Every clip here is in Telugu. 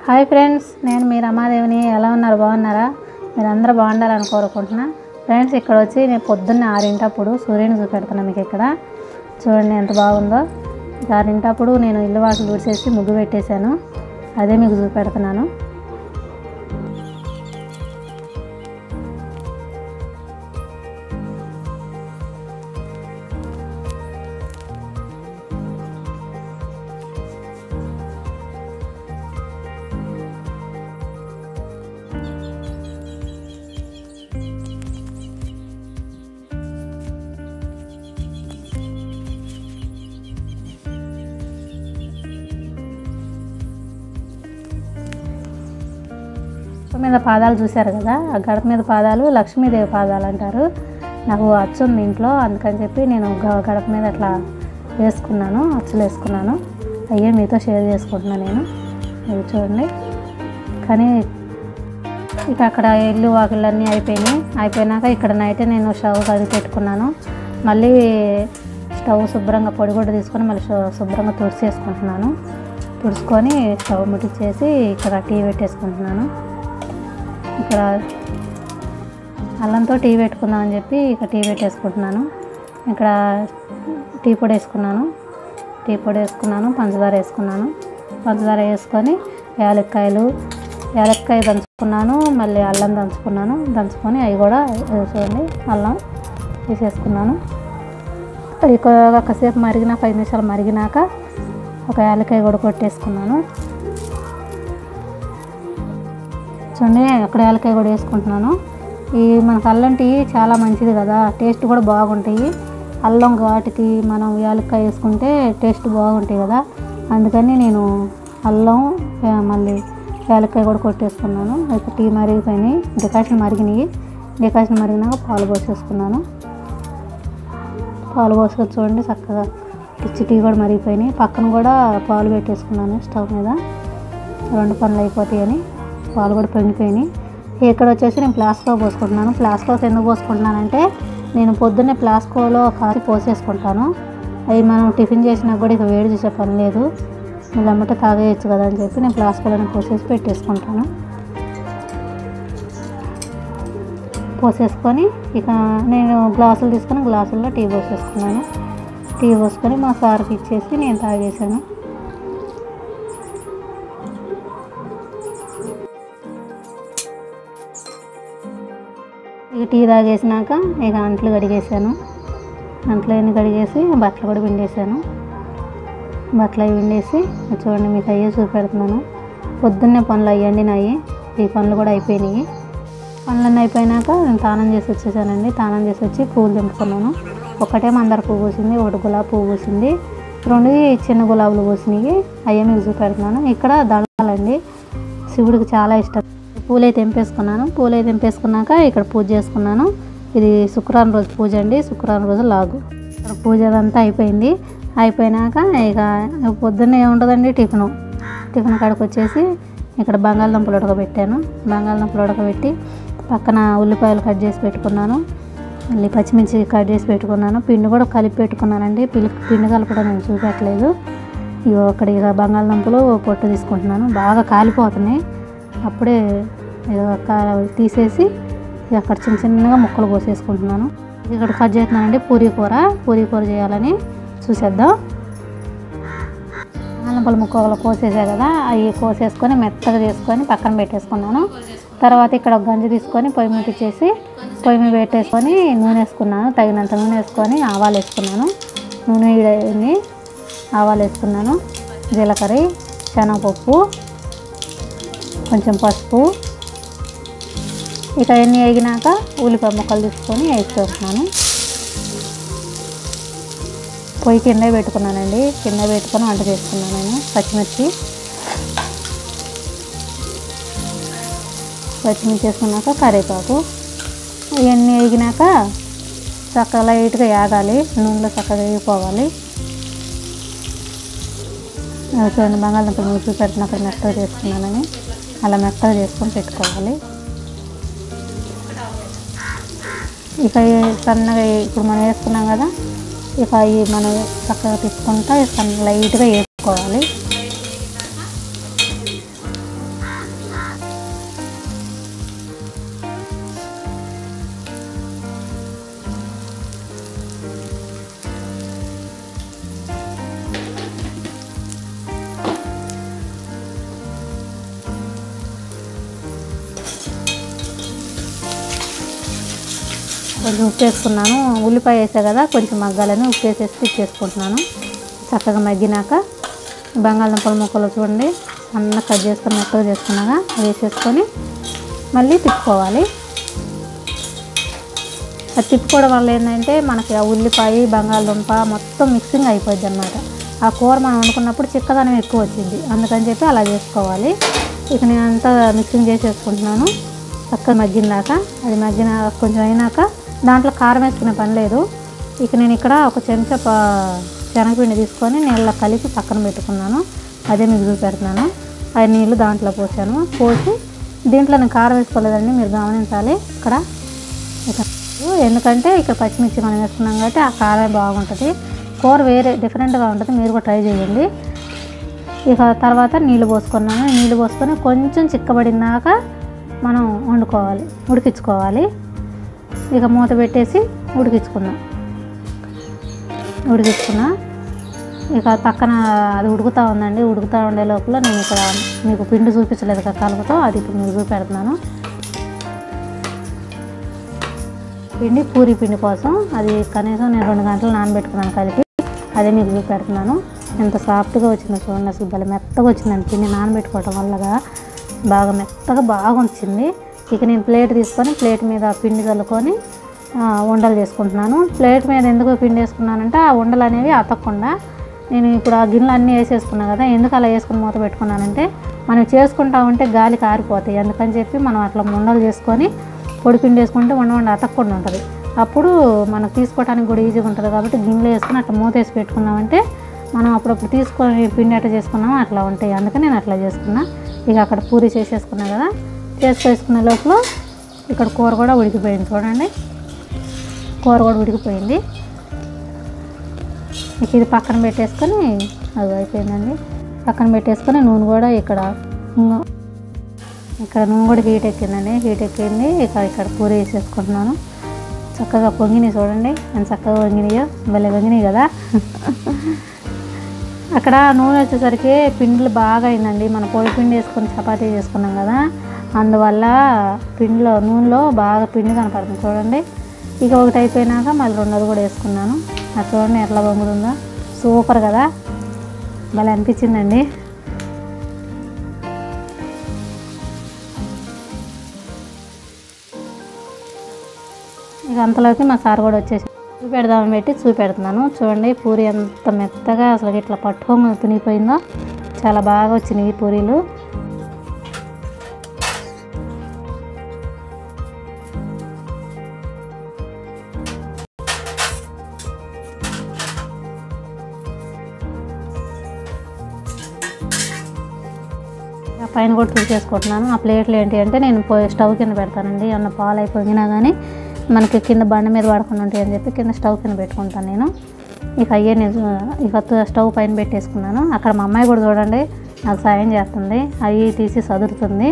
హాయ్ ఫ్రెండ్స్ నేను మీ రమాదేవిని ఎలా ఉన్నారు బాగున్నారా మీరు అందరూ బాగుండాలని కోరుకుంటున్నా ఫ్రెండ్స్ ఇక్కడ వచ్చి నేను పొద్దున్నే ఆరింటప్పుడు సూర్యుని చూపెడుతున్నా మీకు ఇక్కడ చూడండి ఎంత బాగుందో ఇక ఆరింటప్పుడు నేను ఇల్లు వాకిలు ఊడ్చేసి ముగ్గు పెట్టేశాను అదే మీకు చూపెడుతున్నాను గడప మీద పాదాలు చూశారు కదా ఆ గడప మీద పాదాలు లక్ష్మీదేవి పాదాలు అంటారు నాకు అచ్చు ఉంది ఇంట్లో అందుకని చెప్పి నేను గ- గడప మీద అట్లా వేసుకున్నాను అచ్చులు వేసుకున్నాను అయ్యే మీతో షేర్ చేసుకుంటున్నాను నేను ఇవి చూడండి కానీ ఇక అక్కడ ఇల్లు వాకిళ్ళన్నీ అయిపోయినాయి అయిపోయినాక ఇక్కడ నైట్ నేను స్టవ్ కడిగి పెట్టుకున్నాను మళ్ళీ స్టవ్ శుభ్రంగా పొడి కూడా తీసుకొని మళ్ళీ శు- శుభ్రంగా తుడిచేసుకుంటున్నాను తుడుచుకొని స్టవ్ ముట్టించేసి ఇక్కడ టీ పెట్టేసుకుంటున్నాను ఇక్కడ అల్లంతో టీ పెట్టుకుందామని చెప్పి ఇక టీ పెట్టేసుకుంటున్నాను ఇక్కడ టీ పొడి వేసుకున్నాను టీ పొడి వేసుకున్నాను పంచదార వేసుకున్నాను పంచదార వేసుకొని యాలక్కాయలు యాలక్కాయ దంచుకున్నాను మళ్ళీ అల్లం దంచుకున్నాను దంచుకొని అవి కూడా ఇది చూడండి అల్లం వేసేసుకున్నాను అది కొ- కాసేపు మరిగినాక ఐదు నిమిషాలు మరిగినాక ఒక యాలక్కాయ కూడా కొట్టేసుకున్నాను చూడండి అక్కడ యాలకాయ కూడా వేసుకుంటున్నాను ఈ మనకు అల్లం టీ చాలా మంచిది కదా టేస్ట్ కూడా బాగుంటాయి అల్లం ఘాటుకి మనం యాలక్కాయ వేసుకుంటే టేస్ట్ బాగుంటాయి కదా అందుకని నేను అల్లం ఆ, మళ్ళీ యాలక్కాయ కూడా కొట్టేసుకున్నాను అయితే టీ మరిగిపోయినాయి డికాషన్ మరిగినాయి డికాషన్ మరిగినాక పాలు పోసేసుకున్నాను పాలు పోసుకొని చూడండి చక్కగా పిచ్చి టీ కూడా మరిగిపోయినాయి పక్కన కూడా పాలు పెట్టేసుకున్నాను స్టవ్ మీద రెండు పనులు అయిపోతాయని పాలు కూడా పొంగిపోయినాయి ఇక్కడ వచ్చేసి నేను ప్లాస్కో పోసుకుంటున్నాను ప్లాస్కోస్ ఎందుకు పోసుకుంటున్నానంటే నేను పొద్దున్నే ప్లాస్కోలో కాసి పోసేసుకుంటాను అవి మనం టిఫిన్ చేసినా కూడా ఇక వేడి చేసే పని లేదు మళ్ళీ అమ్మటే తాగేయచ్చు కదా అని చెప్పి నేను ప్లాస్కోలోనే పోసేసి పెట్టేసుకుంటాను పోసేసుకొని ఇక నేను గ్లాసులు తీసుకొని గ్లాసుల్లో టీ పోసేసుకున్నాను టీ పోసుకొని మా సార్కి ఇచ్చేసి నేను తాగేసాను ఇక టీ తాగేసినాక ఇక అంట్లు కడిగేసాను అంట్లు అన్ని కడిగేసి బట్టలు కూడా పిండేసాను బట్టలు అవి పిండేసి చూడండి మీకు అయ్యే చూపెడుతున్నాను పొద్దున్నే పనులు అయ్యండి నాయి ఈ పనులు కూడా అయిపోయినాయి పనులన్నీ అయిపోయినాక నేను తానం చేసి వచ్చేసానండి తానం చేసి వచ్చి పువ్వులు దింపుకున్నాను ఒకటే మందార పువ్వు పూసింది ఒకటి గులాబీ పువ్వు పూసింది రెండు చిన్న గులాబీలు పూసినాయి అయ్యే మీకు చూపెడుతున్నాను ఇక్కడ దండాలండి శివుడికి చాలా ఇష్టం పూలైతే తెంపేసుకున్నాను పూలైతే తెంపేసుకున్నాక ఇక్కడ పూజ చేసుకున్నాను ఇది శుక్రవారం రోజు పూజ అండి శుక్రవారం రోజు లాగు ఇక్కడ పూజ అదంతా అయిపోయింది అయిపోయినాక ఇక పొద్దున్నే ఏముంటుందండి టిఫిను టిఫిన్ కాడికి వచ్చేసి ఇక్కడ బంగాళదుంపలు ఉడకబెట్టాను బంగాళదుంపలు ఉడకబెట్టి పక్కన ఉల్లిపాయలు కట్ చేసి పెట్టుకున్నాను మళ్ళీ పచ్చిమిర్చి కట్ చేసి పెట్టుకున్నాను పిండి కూడా కలిపి పెట్టుకున్నానండి పిల్లి పిండి కలపడం నేను చూపెట్టలేదు ఇగో అక్కడ ఇక బంగాళదుంపలు పొట్టు తీసుకుంటున్నాను బాగా కాలిపోతున్నాయి అప్పుడే ఇక కా- తీసేసి ఇక అక్కడ చిన్న చిన్నగా ముక్కలు కోసేసుకుంటున్నాను ఇక్కడ కట్ చేస్తున్నానండి పూరీ కూర పూరీ కూర చేయాలని చూసేద్దాం బంగాళదుంపలు ముక్కలు కోసేసా కదా అవి కోసేసుకొని మెత్తగా చేసుకొని పక్కన పెట్టేసుకున్నాను తర్వాత ఇక్కడ ఒక గంజి తీసుకొని పొయ్యి మీద ఇచ్చేసి పొయ్యి మీద పెట్టేసుకొని నూనె వేసుకున్నాను తగినంత నూనె వేసుకొని ఆవాలు వేసుకున్నాను నూనె వేడి ఆవాలు వేసుకున్నాను జీలకర్ర శనగపప్పు కొంచెం పసుపు ఇక ఎన్ని వేగినాక ఉల్లిపాయ ముక్కలు తీసుకొని వేసేస్తున్నాను పొయ్యి కింద పెట్టుకున్నానండి కింద పెట్టుకొని వంట చేసుకున్నాను నేను పచ్చిమిర్చి పచ్చిమిర్చి వేసుకున్నాక కరివేపాకు ఇవన్నీ వేగినాక చక్కగా లైట్గా యాగాలి నూనెలో చక్కగా వేగిపోవాలి ఆ, చూడండి బంగాళదుంపలు మూసి పెట్టిన అక్కడ మెత్తగా చేసుకున్నానని అలా మెత్తగా చేసుకొని పెట్టుకోవాలి ఇక ఈ సన్నగా ఇప్పుడు మనం వేసుకున్నాం కదా ఇక ఇవి మనం చక్కగా తీసుకుంటా సన్న లైట్గా వేసుకోవాలి కొంచెం ఉప్పు వేసుకున్నాను ఉల్లిపాయ వేసా కదా కొంచెం మగ్గాలని ఉప్పు వేసేసి తిప్పేసుకుంటున్నాను చక్కగా మగ్గినాక బంగాళదుంపల ముక్కలు చూడండి సన్న కట్ చేసుకొని మెత్తగా చేసుకున్నాక వేసేసుకొని మళ్ళీ తిప్పుకోవాలి అది తిప్పుకోవడం వల్ల ఏంటంటే మనకి ఆ ఉల్లిపాయ బంగాళదుంప మొత్తం మిక్సింగ్ అయిపోద్ది అనమాట ఆ కూర మనం వండుకున్నప్పుడు చిక్కదనం ఎక్కువ వచ్చింది అందుకని చెప్పి అలా చేసుకోవాలి ఇక నేను అంతా మిక్సింగ్ చేసేసుకుంటున్నాను చక్కగా మగ్గిందాక అది మగ్గిన కొంచెం అయినాక దాంట్లో కారం వేసుకునే పని లేదు ఇక నేను ఇక్కడ ఒక చెంచా ప- శనగపిండి తీసుకొని నీళ్ళ కలిపి పక్కన పెట్టుకున్నాను అదే మీకు చూపెడుతున్నాను ఆ నీళ్ళు దాంట్లో పోసాను పోసి దీంట్లో నేను కారం వేసుకోలేదండి మీరు గమనించాలి ఇక్కడ ఇక ఎందుకంటే ఇక్కడ పచ్చిమిర్చి మనం వేసుకున్నాం కాబట్టి ఆ కారం బాగుంటుంది కూర వేరే డిఫరెంట్గా ఉంటుంది మీరు కూడా ట్రై చేయండి ఇక తర్వాత నీళ్ళు పోసుకున్నాను నీళ్ళు పోసుకొని కొంచెం చిక్కబడినాక మనం వండుకోవాలి ఉడికించుకోవాలి ఇక మూత పెట్టేసి ఉడికించుకుందాం ఉడికించుకున్నా ఇక పక్కన అది ఉడుకుతూ ఉందండి ఉడుకుతూ ఉండే లోపల నేను ఇక్కడ మీకు పిండి చూపించలేదు కదా కలుపుతో అది ఇప్పుడు మీకు చూపెడుతున్నాను పిండి పూరి పిండి కోసం అది కనీసం నేను రెండు గంటలు నానబెట్టుకున్నాను కలిపి అదే మీకు చూపెడుతున్నాను ఎంత సాఫ్ట్గా వచ్చిందో చూడండి అసలు భలే మెత్తగా వచ్చిందండి పిండి నానబెట్టుకోవటం వల్లగా బాగా మెత్తగా బాగా వచ్చింది ఇక నేను ప్లేట్ తీసుకొని ప్లేట్ మీద పిండి చల్లుకొని ఆ, ఉండలు చేసుకుంటున్నాను ప్లేట్ మీద ఎందుకు పిండి వేసుకున్నానంటే ఆ ఉండలు అనేవి అతకకుండా నేను ఇప్పుడు ఆ గిన్నెలు అన్నీ వేసేసుకున్నాను కదా ఎందుకు అలా వేసుకుని మూత పెట్టుకున్నానంటే మనం చేసుకుంటా ఉంటే గాలి కారిపోతాయి అందుకని చెప్పి మనం అట్లా ఉండలు చేసుకొని పొడి పిండి వేసుకుంటే ఉండ ఉండ అతకకుండా ఉంటుంది అప్పుడు మనకు తీసుకోవడానికి కూడా ఈజీగా ఉంటుంది కాబట్టి గిన్నెలో వేసుకుని అట్లా మూత వేసి పెట్టుకున్నామంటే మనం అప్పుడప్పుడు తీసుకొని పిండి అట్లా చేసుకున్నాము అట్లా ఉంటాయి అందుకని నేను అట్లా చేసుకున్నా ఇక అక్కడ పూరి చేసేసుకున్నా కదా చేసుకేసుకునే లోపల ఇక్కడ కూర కూడా ఉడికిపోయింది చూడండి కూర కూడా ఉడికిపోయింది ఇక ఇది పక్కన పెట్టేసుకొని అది అయిపోయిందండి పక్కన పెట్టేసుకొని నూనె కూడా ఇక్కడ ఇంగో ఇక్కడ నూనె కూడా హీట్ ఎక్కిందండి హీట్ ఎక్కింది ఇక ఇక్కడ పూరి వేసేసుకుంటున్నాను చక్కగా పొంగినాయి చూడండి ఎంత చక్కగా పొంగినాయో భలే పొంగినాయి కదా అక్కడ నూనె వచ్చేసరికి పిండిలు బాగా అయిందండి మన పొడి పిండి వేసుకొని చపాతీ చేసుకున్నాం కదా అందువల్ల పిండిలో నూనెలో బాగా పిండి కనపడుతుంది చూడండి ఇక ఒకటి అయిపోయినాక మళ్ళీ రెండోది కూడా వేసుకున్నాను అది చూడండి ఎట్లా పొంగుతుందో సూపర్ కదా భలే అనిపించిందండి ఇక అంతలోకి మా సార్ కూడా వచ్చేసి చూపెడదామని పెట్టి చూపెడుతున్నాను చూడండి పూరి ఎంత మెత్తగా అసలు ఇట్లా పట్టుకోమ తునిగిపోయిందో చాలా బాగా వచ్చినాయి ఈ పూరీలు ఆ పైన కూడా చూసేసుకుంటున్నాను ఆ ప్లేట్లు ఏంటి అంటే నేను పోయి స్టవ్ కింద పెడతానండి ఏమన్నా పాలు అయిపోయినా కానీ మనకి కింద బండ మీద పడకుండా ఉంటాయి అని చెప్పి కింద స్టవ్ కింద పెట్టుకుంటాను నేను ఇక అయ్యే నేను ఇక త- స్టవ్ పైన పెట్టేసుకున్నాను అక్కడ మా అమ్మాయి కూడా చూడండి నాకు సాయం చేస్తుంది అవి తీసి సదురుతుంది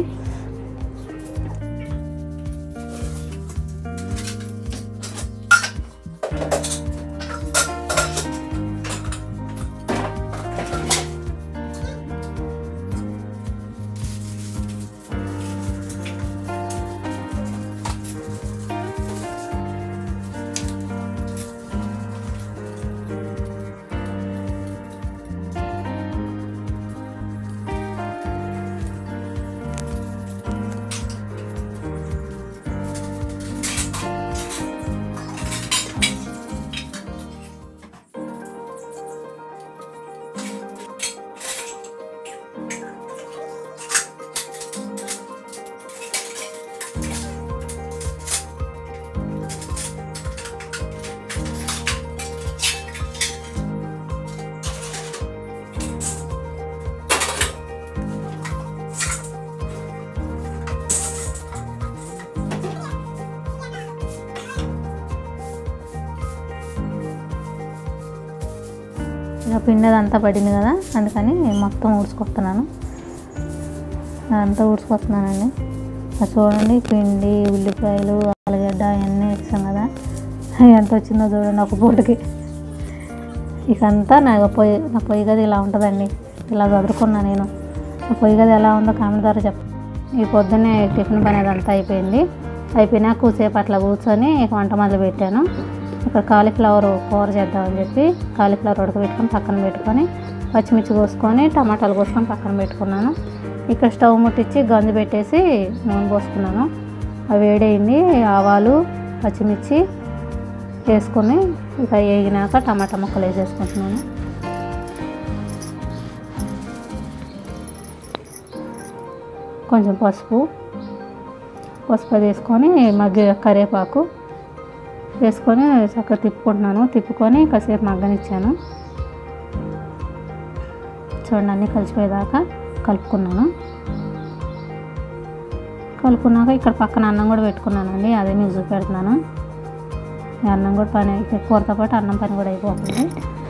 ఇక పిండి అదంతా పడింది కదా అందుకని మొత్తం ఊడ్చుకొస్తున్నాను అదంతా ఊడ్చుకొస్తున్నానండి అది చూడండి పిండి ఉల్లిపాయలు ఆలుగడ్డ అవన్నీ వేసాం కదా ఎంత వచ్చిందో చూడండి ఒక పూటకి ఇక అంతా నా పొయ్యి నా పొయ్యి గది ఇలా ఉంటుందండి ఇలా చదువుకున్నా నేను నా పొయ్యి గది ఎలా ఉందో కామెంట్ ద్వారా చెప్ప ఈ పొద్దున్నే టిఫిన్ పని అదంతా అయిపోయింది అయిపోయినాక కూసేపు అట్లా కూర్చొని ఇక వంట మొదలు పెట్టాను ఇక్కడ కాలీఫ్లవర్ కూర చేద్దామని చెప్పి కాలీఫ్లవర్ ఉడకబెట్టుకొని పక్కన పెట్టుకొని పచ్చిమిర్చి కోసుకొని టమాటాలు కోసుకొని పక్కన పెట్టుకున్నాను ఇక్కడ స్టవ్ ముట్టించి గంజు పెట్టేసి నూనె పోసుకున్నాను అవి వేడైంది ఆవాలు పచ్చిమిర్చి వేసుకొని ఇక వేగినాక టమాటా ముక్కలు వేసేసుకుంటున్నాను కొంచెం పసుపు పసుపు అది వేసుకొని మగ్గి కరివేపాకు వేసుకొని చక్కగా తిప్పుకుంటున్నాను తిప్పుకొని కాసేపు మగ్గనిచ్చాను చూడండి అన్నీ కలిసిపోయేదాకా కలుపుకున్నాను కలుపుకున్నాక ఇక్కడ పక్కన అన్నం కూడా పెట్టుకున్నానండి అదే మీకు చూపెడుతున్నాను ఈ అన్నం కూడా పని అయిపోయి కూరతో పాటు అన్నం పని కూడా అయిపోతుంది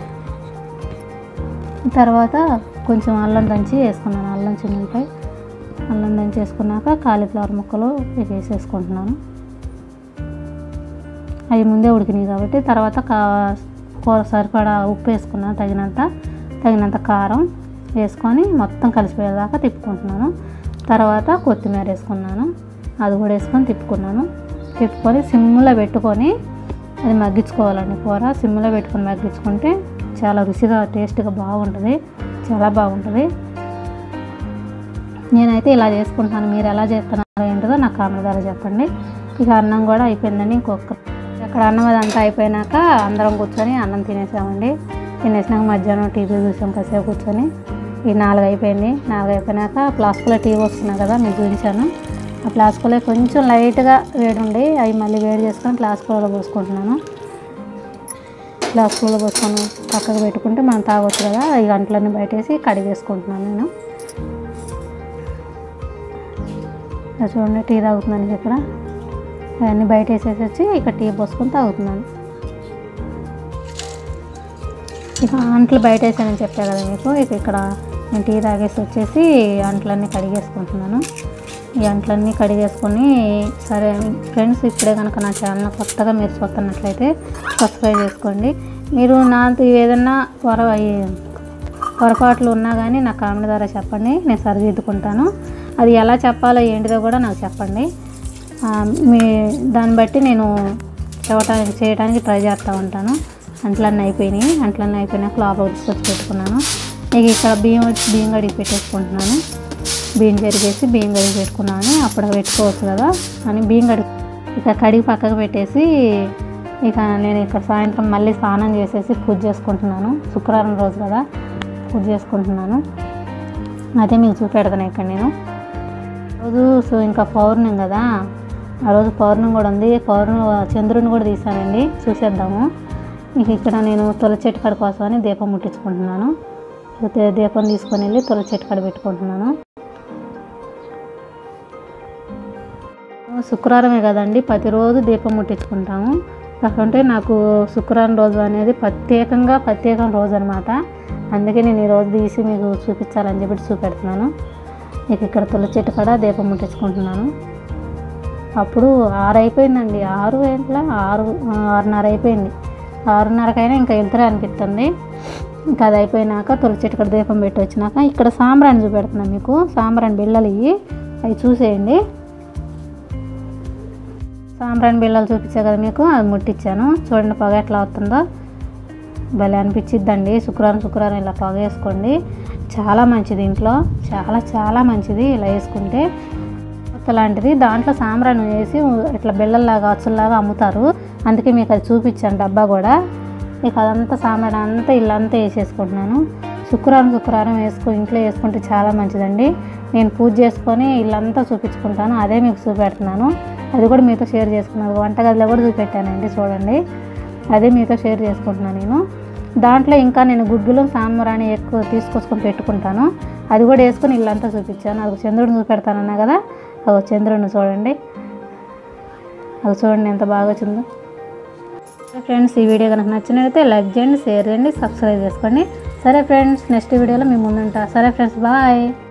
తర్వాత కొంచెం అల్లం దంచి వేసుకున్నాను అల్లం చిన్నపై అల్లం దంచి వేసుకున్నాక కాలీఫ్లవర్ ముక్కలు వేసేసుకుంటున్నాను అవి ముందే ఉడికినాయి కాబట్టి తర్వాత కా కూర సరిపడా ఉప్పు వేసుకున్నాను తగినంత తగినంత కారం వేసుకొని మొత్తం కలిసిపోయేదాకా తిప్పుకుంటున్నాను తర్వాత కొత్తిమీర వేసుకున్నాను అది కూడా వేసుకొని తిప్పుకున్నాను తిప్పుకొని సిమ్లో పెట్టుకొని అది మగ్గించుకోవాలండి కూర సిమ్లో పెట్టుకొని మగ్గించుకుంటే చాలా రుచిగా టేస్ట్గా బాగుంటుంది చాలా బాగుంటుంది నేనైతే ఇలా చేసుకుంటాను మీరు ఎలా చేస్తున్నారో ఏంటిదో నాకు కామెంట్ ద్వారా చెప్పండి ఇక అన్నం కూడా అయిపోయిందని ఇంకొక అక్కడ అన్నం అదంతా అయిపోయినాక అందరం కూర్చొని అన్నం తినేసామండి తినేసినాక మధ్యాహ్నం టీవీ చూసాం కాసేపు కూర్చొని ఈ నాలుగు అయిపోయింది నాలుగు అయిపోయినాక ప్లాస్కోలో టీ వస్తున్నాయి కదా మీకు చూపించాను ఆ ప్లాస్కోలో కొంచెం లైట్గా వేడి ఉండి అవి మళ్ళీ వేడి చేసుకొని ప్లాస్కోలో పోసుకుంటున్నాను ప్లాస్కోలో పోసుకొని పక్కకు పెట్టుకుంటే మనం తాగొచ్చు కదా ఈ గంటలన్నీ బయటేసి కడిగేసుకుంటున్నాను నేను ఇలా చూడండి టీ తాగుతున్నాను ఇక్కడ అవన్నీ బయట వేసేసి వచ్చి ఇక్కడ టీ పోసుకొని తాగుతున్నాను ఇక అంట్లు బయట వేసానని చెప్పా కదా మీకు ఇక ఇక్కడ నేను టీ తాగేసి వచ్చేసి అంట్లన్నీ కడిగేసుకుంటున్నాను ఈ అంట్లన్నీ కడిగేసుకొని సరే ఫ్రెండ్స్ ఇప్పుడే కనుక నా ఛానల్ కొత్తగా మీరు చూస్తున్నట్లయితే సబ్స్క్రైబ్ చేసుకోండి మీరు నాకు ఏదన్నా పొర పొరపాట్లు ఉన్నా కానీ నా కామెంట్ ద్వారా చెప్పండి నేను సరిదిద్దుకుంటాను అది ఎలా చెప్పాలో ఏంటిదో కూడా నాకు చెప్పండి ఆ, మీ దాన్ని బట్టి నేను చెప్పడానికి చేయడానికి ట్రై చేస్తూ ఉంటాను అంట్లన్నీ అయిపోయినాయి అంట్లన్నీ అయిపోయినాక లోపల తీసుకొచ్చి పెట్టుకున్నాను ఇక ఇక్కడ బియ్యం వచ్చి బియ్యం కడిగి పెట్టేసుకుంటున్నాను బియ్యం జరిగేసి బియ్యం కడిగి పెట్టుకున్నాను అప్పుడు పెట్టుకోవచ్చు కదా అని బియ్యం కడిగి ఇక కడిగి పక్కకు పెట్టేసి ఇక నేను ఇక్కడ సాయంత్రం మళ్ళీ స్నానం చేసేసి పూజ చేసుకుంటున్నాను శుక్రవారం రోజు కదా పూజ చేసుకుంటున్నాను అదే మీకు చూపెడతాను ఇక్కడ నేను రోజు సో ఇంకా పౌర్ణమి కదా ఆ రోజు పౌర్ణమి కూడా ఉంది పౌర్ణమి చంద్రుని కూడా తీసానండి చూసేద్దాము ఇక ఇక్కడ నేను తులసి చెట్టు కాడ కోసమని దీపం ముట్టించుకుంటున్నాను ఇక దీపం తీసుకొని వెళ్ళి తులసి చెట్టు కాడ పెట్టుకుంటున్నాను శుక్రవారమే కదండి ప్రతిరోజు దీపం ముట్టించుకుంటాము కాకుంటే నాకు శుక్రవారం రోజు అనేది ప్రత్యేకంగా ప్రత్యేకం రోజు అనమాట అందుకే నేను ఈ రోజు తీసి మీకు చూపించాలని చెప్పి చూపెడుతున్నాను ఇక ఇక్కడ తులసి చెట్టు కాడ దీపం ముట్టించుకుంటున్నాను అప్పుడు ఆరు అయిపోయిందండి ఆరు గంటల ఆరు ఆరున్నర అయిపోయింది ఆరున్నరకైనా ఇంకా వెళ్తారే అనిపిస్తుంది ఇంకా అది అయిపోయినాక తులసి చెట్టు కాడ దీపం పెట్టి వచ్చినాక ఇక్కడ సాంబ్రాణి చూపెడుతున్నాను మీకు సాంబ్రాణి బిళ్ళలు ఇవి అవి చూసేయండి సాంబ్రాణి బిళ్ళలు చూపించా కదా మీకు అది ముట్టించాను చూడండి పొగ ఎట్లా అవుతుందో భలే అనిపించిద్దండి శుక్రవారం శుక్రవారం ఇలా పొగ వేసుకోండి చాలా మంచిది ఇంట్లో చాలా చాలా మంచిది ఇలా వేసుకుంటే కొత్త లాంటిది దాంట్లో సాంబ్రాణి వేసి ఇట్లా బిళ్ళల్లాగా అచ్చుల్లాగా అమ్ముతారు అందుకే మీకు అది చూపించాను డబ్బా కూడా ఇక అదంతా సాంబ్రాణి అంతా ఇల్లంతా వేసేసుకుంటున్నాను శుక్రవారం శుక్రవారం వేసుకో ఇంట్లో వేసుకుంటే చాలా మంచిదండి నేను పూజ చేసుకొని ఇల్లంతా చూపించుకుంటాను అదే మీకు చూపెడుతున్నాను అది కూడా మీతో షేర్ చేసుకున్నాను వంటగదిలో కూడా చూపెట్టానండి చూడండి అదే మీతో షేర్ చేసుకుంటున్నాను నేను దాంట్లో ఇంకా నేను గుగ్గులు సాంబ్రాణి ఎక్కువ తీసుకొచ్చుకొని పెట్టుకుంటాను అది కూడా వేసుకొని ఇల్లంతా చూపించాను అది చంద్రుడిని చూపెడతానన్నా కదా అది చంద్రుడిని చూడండి అది చూడండి ఎంత బాగా వచ్చిందో ఫ్రెండ్స్ ఈ వీడియో కనుక నచ్చినట్లయితే లైక్ చేయండి షేర్ చేయండి సబ్స్క్రైబ్ చేసుకోండి సరే ఫ్రెండ్స్ నెక్స్ట్ వీడియోలో మీ ముందుంటా సరే ఫ్రెండ్స్ బాయ్